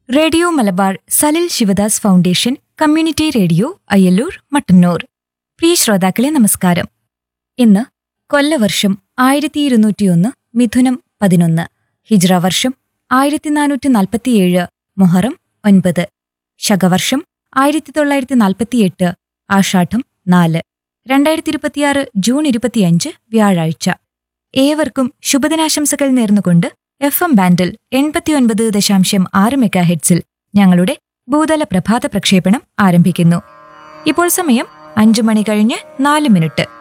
radio Malabar Salil Sivadas foundation community radio Ayyalloor Mattannur പ്രിയ ശ്രോതാക്കളെ നമസ്കാരം ഇന്ന് കൊല്ലവർഷം ആയിരത്തി ഇരുന്നൂറ്റിയൊന്ന് മിഥുനം പതിനൊന്ന് ഹിജ്റ വർഷം ആയിരത്തി നാനൂറ്റി നാൽപ്പത്തിയേഴ് മൊഹറം ഒൻപത് ശകവർഷം ആയിരത്തി തൊള്ളായിരത്തി നാൽപ്പത്തിയെട്ട് ആഷാഢം നാല് രണ്ടായിരത്തി ഇരുപത്തിയാറ് ജൂൺ ഇരുപത്തിയഞ്ച് വ്യാഴാഴ്ച ഏവർക്കും ശുഭദിനാശംസകൾ നേർന്നുകൊണ്ട് എഫ് എം ബാൻഡിൽ എൺപത്തിയൊൻപത് ദശാംശം ആറ് മെഗാ ഹെഡ്സിൽ ഞങ്ങളുടെ ഭൂതല പ്രഭാത പ്രക്ഷേപണം ആരംഭിക്കുന്നു ഇപ്പോൾ സമയം അഞ്ചു മണി കഴിഞ്ഞ് നാല് മിനിറ്റ്